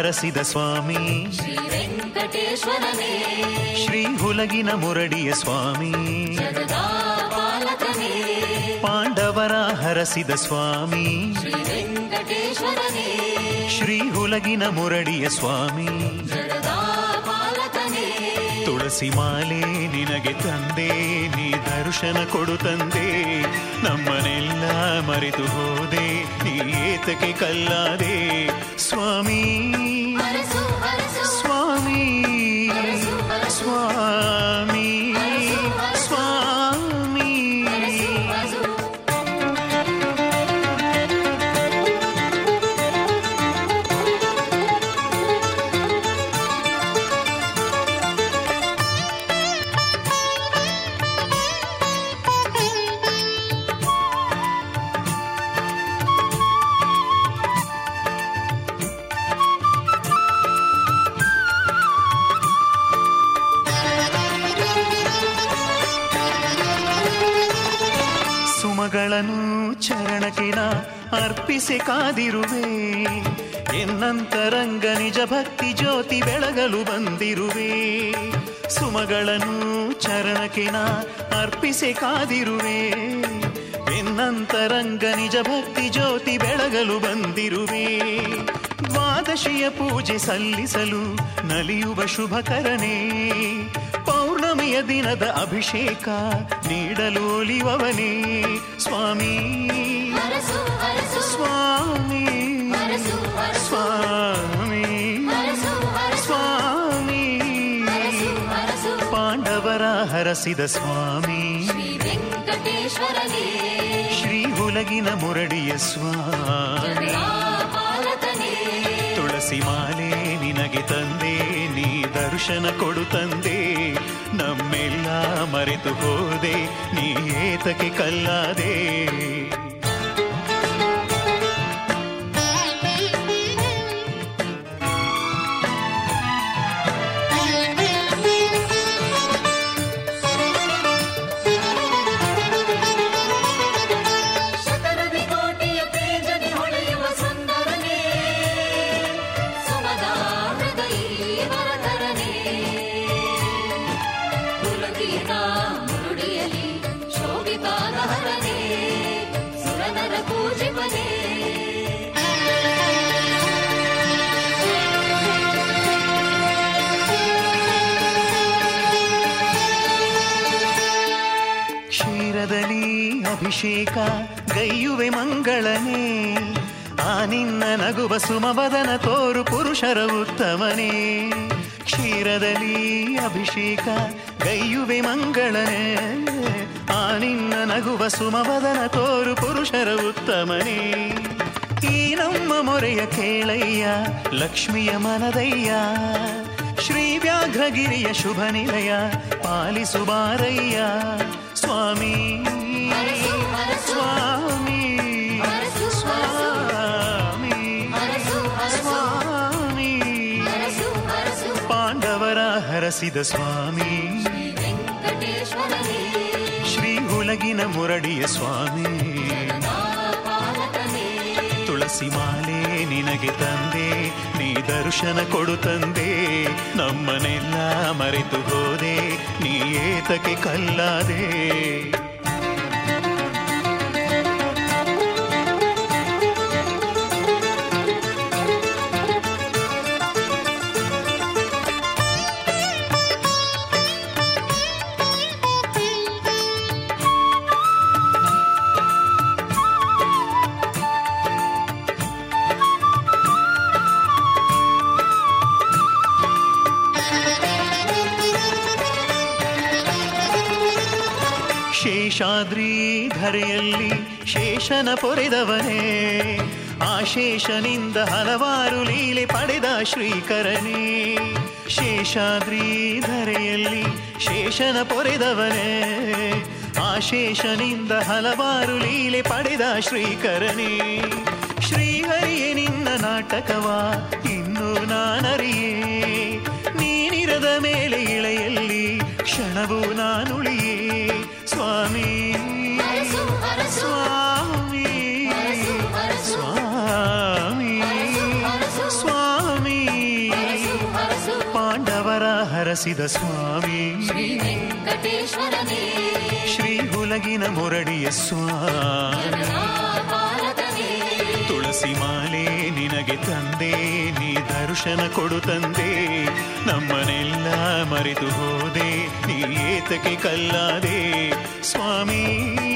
ಹರಸಿದ ಸ್ವಾಮಿ ಶ್ರೀ ವೆಂಕಟೇಶ್ವರನೇ ಶ್ರೀ ಹುಲಗಿನ ಮುರಡಿಯ ಸ್ವಾಮಿ ಜಗದಾ ಪಾಲಕನೇ ಪಾಂಡವರ ಹರಸಿದ ಸ್ವಾಮಿ ಶ್ರೀ ವೆಂಕಟೇಶ್ವರನೇ ಶ್ರೀ ಹುಲಗಿನ ಮುರಡಿಯ ಸ್ವಾಮಿ ಜಗದಾ ಪಾಲಕನೇ ತುಳಸಿ ಮಾಲೆ ನಿನಗೆ ತಂದೆ ನೀ ದರ್ಶನ ಕೊಡು ತಂದೆ ನಮ್ಮನೆಲ್ಲ ಮರೆತು ಹೋದೆ ನೀ ಏತಕ್ಕೆ ಕಲ್ಲಾದೆ ಸ್ವಾಮಿ ಹರಸು ಹರಸು ಸ್ವಾಮಿ ಸ್ವಾಮಿ ಸ್ವಾಮಿ ಹರಸು ಸುಮಗಳನ್ನು ಚರಣಕಿನ ಅರ್ಪಿಸಿ ಕಾದಿರುವೆ ಎನ್ನಂತರಂಗ ನಿಜ ಭಕ್ತಿ ಜ್ಯೋತಿ ಬೆಳಗಲು ಬಂದಿರುವೆ ಸುಮಗಳನ್ನು ಚರಣಕಿನ ಅರ್ಪಿಸಿ ಕಾದಿರುವೆ ಎನ್ನಂತರಂಗ ನಿಜ ಭಕ್ತಿ ಜ್ಯೋತಿ ಬೆಳಗಲು ಬಂದಿರುವೆ ದ್ವಾದಶಿಯ ಪೂಜೆ ಸಲ್ಲಿಸಲು ನಲಿಯುವ ಶುಭಕರನೇ ಪೌರ್ಣಮಿಯ ದಿನದ ಅಭಿಷೇಕ ನೀಡಲು ಒಲಿಯುವವನೇ ಸ್ವಾಮಿ ಹರಸು ಹರಸು ಸ್ವಾಮಿ ಹರಸು ಹರಸು ಸ್ವಾಮಿ ಹರಸು ಹರಸು ಸ್ವಾಮಿ ಹರಸು ಹರಸು ಪಾಂಡವರ ಹರಸಿದ ಸ್ವಾಮಿ ಶ್ರೀ ವೆಂಕಟೇಶ್ವರನೇ ಶ್ರೀ ಹುಲಗಿನ ಮುರಡಿಯ ಸ್ವಾಮಿ ಜಗದಾ ಪಾಲಕನೇ ತುಳಸಿ ಮಾಲೆ ನಿನಗೆ ತಂದೆ ನೀ ದರ್ಶನ ಕೊಡು ತಂದೆ ನಮ್ಮೆಲ್ಲ ಮರೆತು ಹೋದೆ ನೀ ಏತಕ್ಕೆ ಕಲ್ಲಾದೆ ಶತರವಿ ಕೋಟಿಯ ತೇಜದಿ ಹೊಳೆಯುವ ಸುಂದರನೇ ಸುಮದಾ ಹೃದಯಿ ವರಧರನೇ ಪುಲಕಿತ ಮುರುಡಿಯಲಿ ಶೋಭಿತಾನಹರನೇ ಸುರನರ ಪೂಜಿಪನೇ ಕ್ಷೀರದಲ್ಲಿ ಅಭಿಷೇಕ ಗೈಯುವೆ ಮಂಗಳನೇ ಆ ನಿನ್ನ ನಗುವ ಸುಮವದನ ತೋರು ಪುರುಷರ ಉತ್ತಮನೇ ಕ್ಷೀರದಲ್ಲಿ ಅಭಿಷೇಕ ಗೈಯುವೆ ಮಂಗಳನೇ ಆ ನಿನ್ನ ನಗುವ ಸುಮವದನ ತೋರು ಪುರುಷರ ಉತ್ತಮನೇ ಈ ನಮ್ಮ ಮೊರೆಯ ಕೇಳಯ್ಯ ಲಕ್ಷ್ಮಿಯ ಮನದಯ್ಯ ಶ್ರೀ ವ್ಯಾಘ್ರಗಿರಿಯ ಶುಭ ನಿಲಯ ಪಾಲಿಸು ಬಾರಯ್ಯ ಸ್ವಾಮಿ ಹರಸು, ಹರಸು. ಸ್ವಾಮಿ ಹರಸು, ಹರಸು. ಸ್ವಾಮಿ ಹರಸು, ಹರಸು. ಸ್ವಾಮಿ ಹರಸು ಹರಸು ಪಾಂಡವರ ಹರಸಿದ ಸ್ವಾಮಿ ಶ್ರೀ ವೆಂಕಟೇಶ್ವರನೇ ಶ್ರೀ ಹುಲಗಿನ ಮುರಡಿಯ ಸ್ವಾಮಿ ಜಗದಾ ಪಾಲಕನೇ ತುಳಸಿ ಮಾಲೆ ನಿನಗೆ ತಂದೆ ನೀ ದರ್ಶನ ಕೊಡು ತಂದೆ ನಮ್ಮನೆಲ್ಲ ಮರೆತು ಹೋದೆ ನೀ ಏತಕ್ಕೆ ಕಲ್ಲಾದೆ ಶೇಷಾದ್ರಿ ಧರೆಯಲ್ಲಿ ಶೇಷನ ಪೊರೆದವನೇ ಆ ಶೇಷನಿಂದ ಹಲವಾರು ಲೀಲೆ ಪಡೆದ ಶ್ರೀಕರನೇ ಶೇಷಾದ್ರಿ ಧರೆಯಲ್ಲಿ ಶೇಷನ ಪೊರೆದವನೇ ಆ ಶೇಷನಿಂದ ಹಲವಾರು ಲೀಲೆ ಪಡೆದ ಶ್ರೀಕರನೇ ಶ್ರೀಹರಿಯೇ ನಿನ್ನ ನಾಟಕವ ಇನ್ನು ನಾನರಿಯೇ ನೀನಿರದ ಮೇಲೆ ಇಳೆಯಲ್ಲಿ ಕ್ಷಣವೂ ನಾನುಳಿಯೇ ಸ್ವಾಮಿ ಹರಸು, ಹರಸು. ಸ್ವಾಮಿ ಹರಸು, ಹರಸು. ಸ್ವಾಮಿ ಹರಸು, ಹರಸು. ಸ್ವಾಮಿ ಹರಸಿದ ಸ್ವಾಮಿ ಶ್ರೀ ವೆಂಕಟೇಶ್ವರನೇ ಶ್ರೀ ಹುಲಗಿನ ಮುರಡಿಯ ಸ್ವಾಮಿ ಪಾಲಕನೇ ತುಳಸಿ ಮಾಲೆ ನಿನಗೆ ತಂದೆ ನೀ ದರ್ಶನ ಕೊಡು ತಂದೆ ನಮ್ಮನೆಲ್ಲ ಮರೆತು ಹೋದೆ ನೀ ಏತಕ್ಕೆ ಕಲ್ಲಾದೆ ಸ್ವಾಮಿ